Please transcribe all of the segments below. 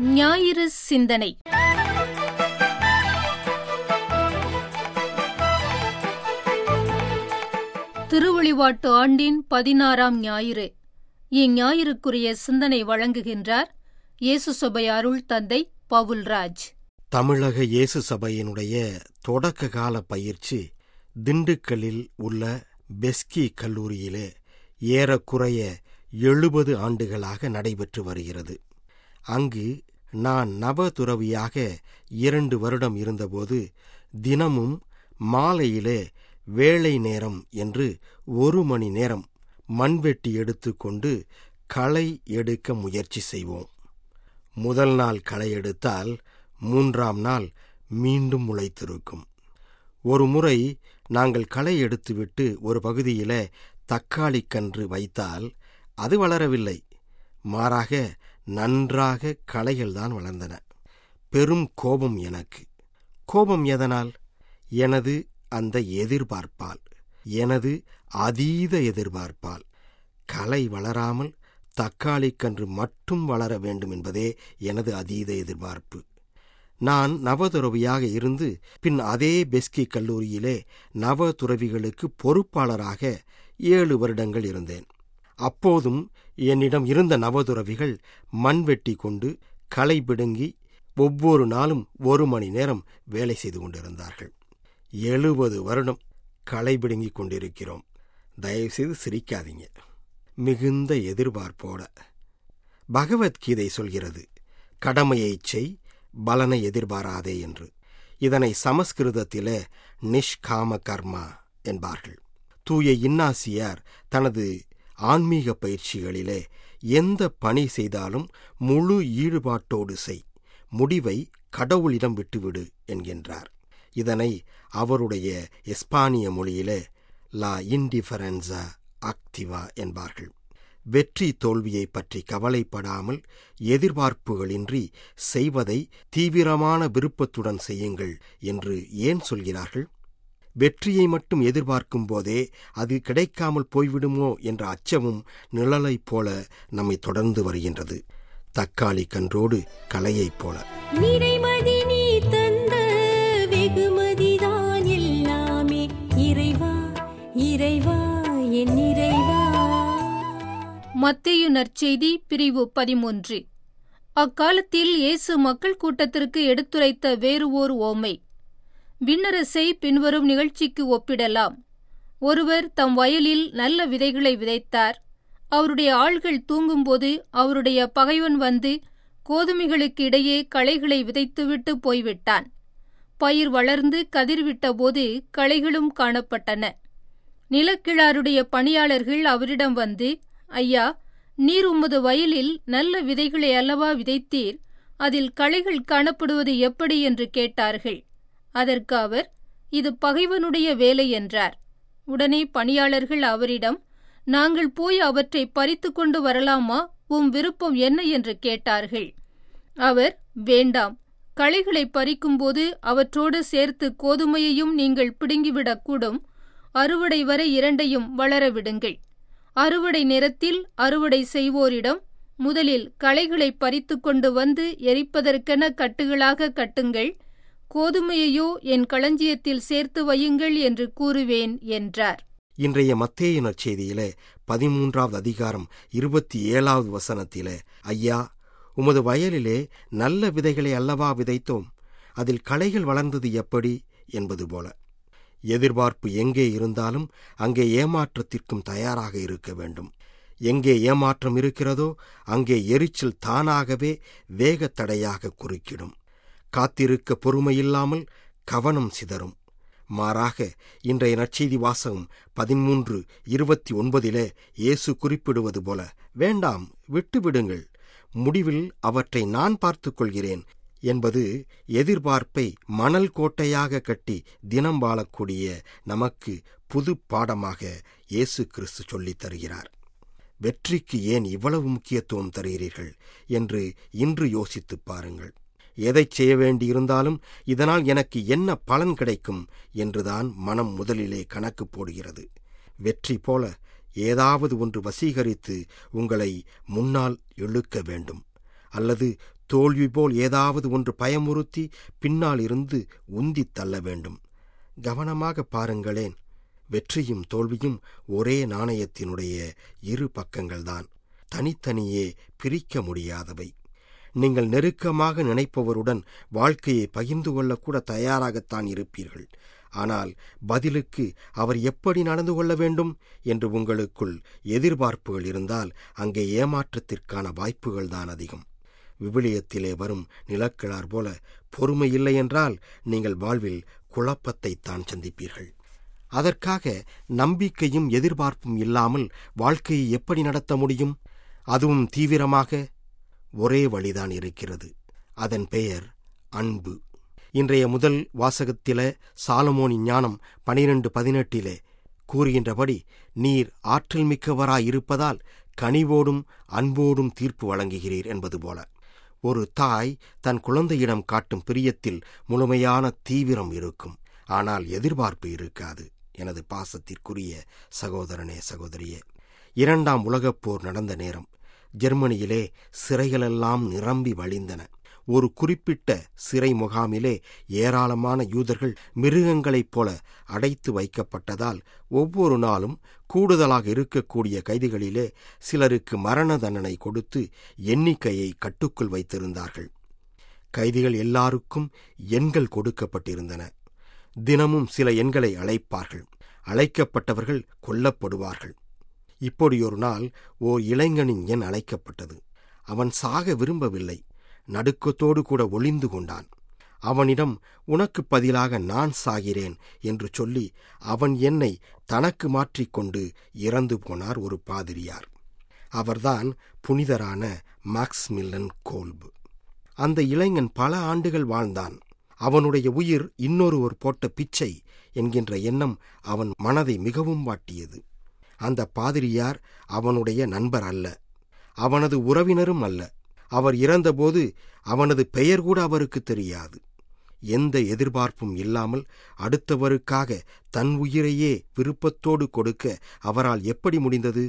ஞாயிறு சிந்தனை திருவழிபாட்டு ஆண்டின் பதினாறாம் ஞாயிறு இஞ்ஞாயிறுக்குரிய சிந்தனை வழங்குகின்றார் இயேசு சபை அருள் தந்தை பவுல்ராஜ் தமிழக இயேசு சபையினுடைய தொடக்க கால பயிற்சி திண்டுக்கல்லில் உள்ள பெஸ்கி கல்லூரியிலே ஏறக்குறைய எழுபது ஆண்டுகளாக நடைபெற்று வருகிறது அங்கு நான் நவதுறவியாக இரண்டு வருடம் இருந்தபோது தினமும் மாலையிலே வேலை நேரம் என்று ஒரு மணி நேரம் மண்வெட்டி எடுத்துக்கொண்டு களை எடுக்க முயற்சி செய்வோம் முதல் நாள் களை எடுத்தால் மூன்றாம் நாள் மீண்டும் முளைத்திருக்கும் ஒரு முறை நாங்கள் களை எடுத்துவிட்டு ஒரு பகுதியில தக்காளி கன்று வைத்தால் அது வளரவில்லை மாறாக நன்றாக களைகள்தான் வளர்ந்தன பெரும் கோபம் எனக்கு கோபம் எதனால் எனது அந்த எதிர்பார்ப்பால் எனது அதீத எதிர்பார்ப்பால் களை வளராமல் தக்காளி கன்று மட்டும் வளர வேண்டும் என்பதே எனது அதீத எதிர்பார்ப்பு நான் நவதுறவியாக இருந்து பின் அதே பெஸ்கி கல்லூரியிலே நவதுறவிகளுக்கு பொறுப்பாளராக ஏழு வருடங்கள் இருந்தேன் அப்போதும் என்னிடம் இருந்த நவதுறவிகள் மண்வெட்டி கொண்டு களை பிடுங்கி ஒவ்வொரு நாளும் ஒரு மணி நேரம் வேலை செய்து கொண்டிருந்தார்கள் எழுபது வருடம் களை பிடுங்கிக் கொண்டிருக்கிறோம் தயவுசெய்து சிரிக்காதீங்க மிகுந்த எதிர்பார்ப்போட பகவத்கீதை சொல்கிறது கடமையைச் செய் பலனை எதிர்பாராதே என்று இதனை சமஸ்கிருதத்திலே நிஷ்காம கர்மா என்பார்கள் தூய இன்னாசியார் தனது ஆன்மீக பயிற்சிகளிலே எந்த பணி செய்தாலும் முழு ஈடுபாட்டோடு செய் முடிவை கடவுளிடம் விட்டுவிடு என்கின்றார் இதனை அவருடைய எஸ்பானிய மொழியிலே லா இன்டிஃபரன்சா ஆக்டிவா என்பார்கள் வெற்றி தோல்வியை பற்றி கவலைப்படாமல் எதிர்பார்ப்புகளின்றி செய்வதை தீவிரமான விருப்பத்துடன் செய்யுங்கள் என்று ஏன் சொல்கிறார்கள் வெற்றியை மட்டும் எதிர்பார்க்கும் போதே அது கிடைக்காமல் போய்விடுமோ என்ற அச்சமும் நிழலைப் போல நம்மை தொடர்ந்து வருகின்றது தக்காளி கன்றோடு கலையைப் போல நிறைமதி நீ தந்த வெகுமதிதான் எல்லாமே இறைவா இறைவா என் இறைவா மத்தேயு நற்செய்தி பிரிவு பதிமூன்று அக்காலத்தில் இயேசு மக்கள் கூட்டத்திற்கு எடுத்துரைத்த வேறு ஓர் ஓமை விண்ணரசை பின்வரும் நிகழ்ச்சிக்கு ஒப்பிடலாம் ஒருவர் தம் வயலில் நல்ல விதைகளை விதைத்தார் அவருடைய ஆள்கள் தூங்கும்போது அவருடைய பகைவன் வந்து கோதுமைகளுக்கு இடையே களைகளை விதைத்துவிட்டு போய்விட்டான் பயிர் வளர்ந்து கதிர்விட்டபோது களைகளும் காணப்பட்டன நிலக்கிழாருடைய பணியாளர்கள் அவரிடம் வந்து ஐயா நீர் உமது வயலில் நல்ல விதைகளை அல்லவா விதைத்தீர் அதில் களைகள் காணப்படுவது எப்படி என்று கேட்டார்கள் அதற்கு அவர் இது பகைவனுடைய வேலை என்றார் உடனே பணியாளர்கள் அவரிடம் நாங்கள் போய் அவற்றை பறித்து கொண்டு வரலாமா உம் விருப்பம் என்ன என்று கேட்டார்கள் அவர் வேண்டாம் களைகளை பறிக்கும்போது அவற்றோடு சேர்த்து கோதுமையையும் நீங்கள் பிடுங்கிவிடக்கூடும் அறுவடை வரை இரண்டையும் வளர விடுங்கள் அறுவடை நேரத்தில் அறுவடை செய்வோரிடம் முதலில் களைகளை பறித்து கொண்டு வந்து எரிப்பதற்கென கட்டுகளாக கட்டுங்கள் கோதுமையையோ என் களஞ்சியத்தில் சேர்த்து வையுங்கள் என்று கூறுவேன் என்றார் இன்றைய மத்தேய நற்செய்தியிலே பதிமூன்றாவது அதிகாரம் இருபத்தி ஏழாவது வசனத்திலே ஐயா உமது வயலிலே நல்ல விதைகளை அல்லவா விதைத்தோம் அதில் களைகள் வளர்ந்தது எப்படி என்பது போல எதிர்பார்ப்பு எங்கே இருந்தாலும் அங்கே ஏமாற்றத்திற்கும் தயாராக இருக்க வேண்டும் எங்கே ஏமாற்றம் இருக்கிறதோ அங்கே எரிச்சல் தானாகவே வேகத்தடையாக குறுக்கிடும் காத்திருக்க பொறுமையில்லாமல் கவனம் சிதறும் மாறாக இன்றைய நற்செய்தி வாசகம் பதிமூன்று இருபத்தி ஒன்பதிலே இயேசு குறிப்பிடுவது போல வேண்டாம் விட்டுவிடுங்கள் முடிவில் அவற்றை நான் பார்த்துக் கொள்கிறேன் என்பது எதிர்பார்ப்பை மணல் கோட்டையாக கட்டி தினம் வாழக்கூடிய நமக்கு புது பாடமாக இயேசு கிறிஸ்து சொல்லித் தருகிறார் வெற்றிக்கு ஏன் இவ்வளவு முக்கியத்துவம் தருகிறீர்கள் என்று இன்று யோசித்துப் பாருங்கள் எதைச் செய்ய வேண்டியிருந்தாலும் இதனால் எனக்கு என்ன பலன் கிடைக்கும் என்றுதான் மனம் முதலிலே கணக்கு போடுகிறது வெற்றி போல ஏதாவது ஒன்று வசீகரித்து உங்களை முன்னால் இழுக்க வேண்டும் அல்லது தோல்வி போல் ஏதாவது ஒன்று பயமுறுத்தி பின்னால் இருந்து உந்தித் தள்ள வேண்டும் கவனமாக பாருங்களேன் வெற்றியும் தோல்வியும் ஒரே நாணயத்தினுடைய இரு பக்கங்கள்தான் தனித்தனியே பிரிக்க முடியாதவை நீங்கள் நெருக்கமாக நினைப்பவருடன் வாழ்க்கையை பகிர்ந்து கொள்ளக்கூட தயாராகத்தான் இருப்பீர்கள் ஆனால் பதிலுக்கு அவர் எப்படி நடந்து கொள்ள வேண்டும் என்று உங்களுக்குள் எதிர்பார்ப்புகள் இருந்தால் அங்கே ஏமாற்றத்திற்கான வாய்ப்புகள் தான் அதிகம் விவிலியத்திலே வரும் நிலக்கிழார் போல பொறுமை இல்லை என்றால் நீங்கள் வாழ்வில் குழப்பத்தைத்தான் சந்திப்பீர்கள் அதற்காக நம்பிக்கையும் எதிர்பார்ப்பும் இல்லாமல் வாழ்க்கையை எப்படி நடத்த முடியும் அதுவும் தீவிரமாக ஒரே வழிதான் இருக்கிறது அதன் பெயர் அன்பு இன்றைய முதல் வாசகத்தில சாலமோனின் ஞானம் பனிரெண்டு பதினெட்டிலே கூறுகின்றபடி நீர் ஆற்றல் மிக்கவராய் இருப்பதால் கனிவோடும் அன்போடும் தீர்ப்பு வழங்குகிறீர் என்பது போல ஒரு தாய் தன் குழந்தையிடம் காட்டும் பிரியத்தில் முழுமையான தீவிரம் இருக்கும் ஆனால் எதிர்பார்ப்பு இருக்காது எனது பாசத்திற்குரிய சகோதரனே சகோதரியே இரண்டாம் உலகப் போர் நடந்த நேரம் ஜெர்மனியிலே சிறைகளெல்லாம் நிரம்பி வழிந்தன ஒரு குறிப்பிட்ட சிறை முகாமிலே ஏராளமான யூதர்கள் மிருகங்களைப் போல அடைத்து வைக்கப்பட்டதால் ஒவ்வொரு நாளும் கூடுதலாக இருக்கக்கூடிய கைதிகளிலே சிலருக்கு மரண தண்டனை கொடுத்து எண்ணிக்கையை கட்டுக்குள் வைத்திருந்தார்கள் கைதிகள் எல்லாருக்கும் எண்கள் கொடுக்கப்பட்டிருந்தன தினமும் சில எண்களை அழைப்பார்கள் அழைக்கப்பட்டவர்கள் கொல்லப்படுவார்கள் இப்படியொரு நாள் ஓர் இளைஞனின் எண் அழைக்கப்பட்டது அவன் சாக விரும்பவில்லை நடுக்கத்தோடு கூட ஒளிந்து கொண்டான் அவனிடம் உனக்கு பதிலாக நான் சாகிறேன் என்று சொல்லி அவன் என்னை தனக்கு மாற்றிக்கொண்டு இறந்து போனார் ஒரு பாதிரியார் அவர்தான் புனிதரான மாக்ஸ் மில்லன் கோல்பு அந்த இளைஞன் பல ஆண்டுகள் வாழ்ந்தான் அவனுடைய உயிர் இன்னொருவர் போட்ட பிச்சை என்கின்ற எண்ணம் அவன் மனதை மிகவும் வாட்டியது அந்த பாதிரியார் அவனுடைய நண்பர் அல்ல அவனது உறவினரும் அல்ல அவர் இறந்தபோது அவனது பெயர் கூட அவருக்கு தெரியாது எந்த எதிர்பார்ப்பும் இல்லாமல் அடுத்தவருக்காக தன் உயிரையே விருப்பத்தோடு கொடுக்க அவரால் எப்படி முடிந்தது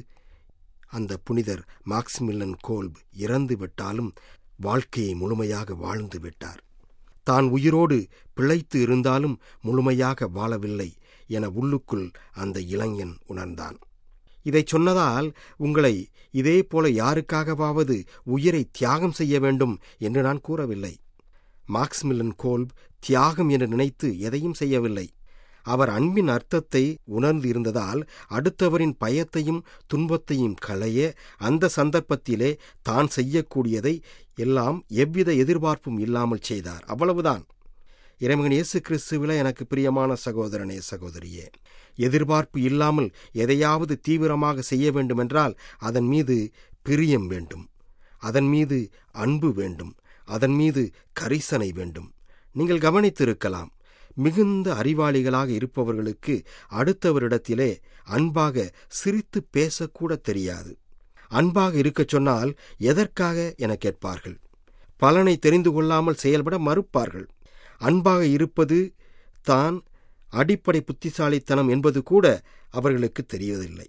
அந்த புனிதர் மாக்சிமில்லன் கோல்ப் இறந்து விட்டாலும் வாழ்க்கையை முழுமையாக வாழ்ந்து விட்டார் தான் உயிரோடு பிழைத்து இருந்தாலும் முழுமையாக வாழவில்லை என உள்ளுக்குள் அந்த இளைஞன் உணர்ந்தான் இதைச் சொன்னதால் உங்களை இதே போல யாருக்காகவாவது உயிரை தியாகம் செய்ய வேண்டும் என்று நான் கூறவில்லை மார்க்ஸ்மில்லன் கோல்ப் தியாகம் என்று நினைத்து எதையும் செய்யவில்லை அவர் அன்பின் அர்த்தத்தை உணர்ந்து இருந்ததால் அடுத்தவரின் பயத்தையும் துன்பத்தையும் களைய அந்த சந்தர்ப்பத்திலே தான் செய்யக்கூடியதை எல்லாம் எவ்வித எதிர்பார்ப்பும் இல்லாமல் செய்தார் அவ்வளவுதான் இறைமகன் இயேசு கிறிஸ்துவில எனக்கு பிரியமான சகோதரனே சகோதரியே எதிர்பார்ப்பு இல்லாமல் எதையாவது தீவிரமாக செய்ய வேண்டுமென்றால் அதன் மீது பிரியம் வேண்டும் அதன் மீது அன்பு வேண்டும் அதன் மீது கரிசனை வேண்டும் நீங்கள் கவனித்திருக்கலாம் மிகுந்த அறிவாளிகளாக இருப்பவர்களுக்கு அடுத்தவரிடத்திலே அன்பாக சிரித்து பேசக்கூட தெரியாது அன்பாக இருக்கச் சொன்னால் எதற்காக என கேட்பார்கள் பலனை தெரிந்து கொள்ளாமல் செயல்பட மறுப்பார்கள் அன்பாக இருப்பது தான் அடிப்படை புத்திசாலித்தனம் என்பது கூட அவர்களுக்கு தெரியவதில்லை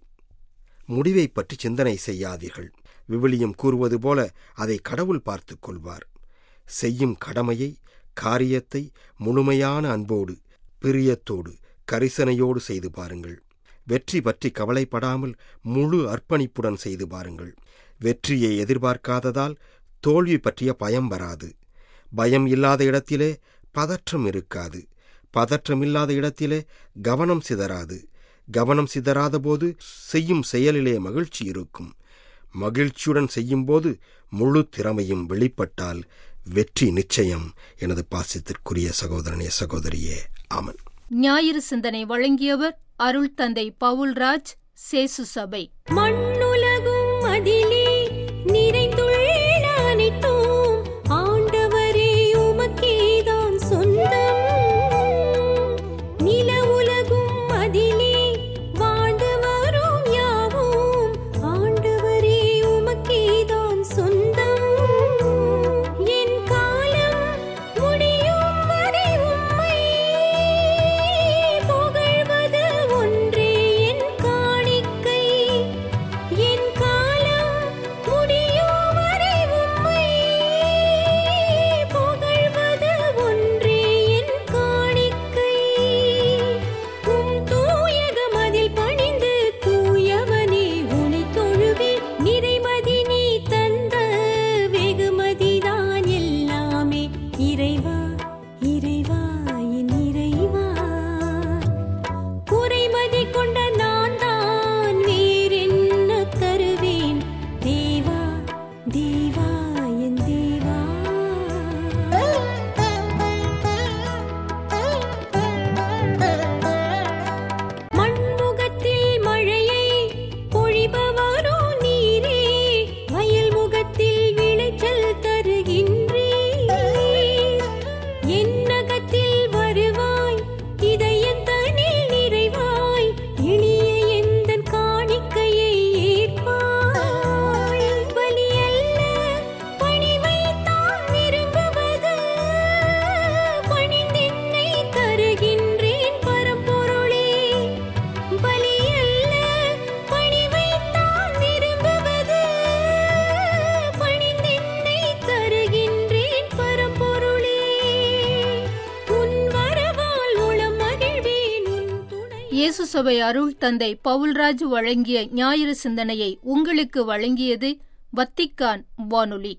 முடிவை பற்றி சிந்தனை செய்யாதீர்கள் விவிலியம் கூறுவது போல அதை கடவுள் பார்த்துக் கொள்வார் செய்யும் கடமையை காரியத்தை முழுமையான அன்போடு பிரியத்தோடு கரிசனையோடு செய்து பாருங்கள் வெற்றி பற்றி கவலைப்படாமல் முழு அர்ப்பணிப்புடன் செய்து பாருங்கள் வெற்றியை எதிர்பார்க்காததால் தோல்வி பற்றிய பயம் வராது பயம் இல்லாத இடத்திலே பதற்றம் இருக்காது பதற்றம் இல்லாத இடத்திலே கவனம் சிதறாது கவனம் சிதறாத போது செய்யும் செயலிலே மகிழ்ச்சி இருக்கும் மகிழ்ச்சியுடன் செய்யும்போது முழு திறமையும் வெளிப்பட்டால் வெற்றி நிச்சயம் எனது பாசத்திற்குரிய சகோதரனே சகோதரியே ஆமன் ஞாயிறு சிந்தனை வழங்கியவர் அருள் தந்தை பவுல்ராஜ் சேசு சபை மண்ணுலகும் அதிலே நிறைந்துள்ள அனைத்தும் ஆண்டவரே உமக்கேதான் சொந்தம் நில உலகும் அதிலே வாழ்ந்து வரும் யாவும் ஆண்டவரே உமக்கேதான் சொந்தம் என் காலம் முடியும் வரை உம்மை புகழ்வது ஒன்றே என் காணிக்கை என் காலம் இயேசு சபை அருள் தந்தை பவுல்ராஜ் வழங்கிய ஞாயிறு சிந்தனையை உங்களுக்கு வழங்கியது வத்திக்கான் வானொலி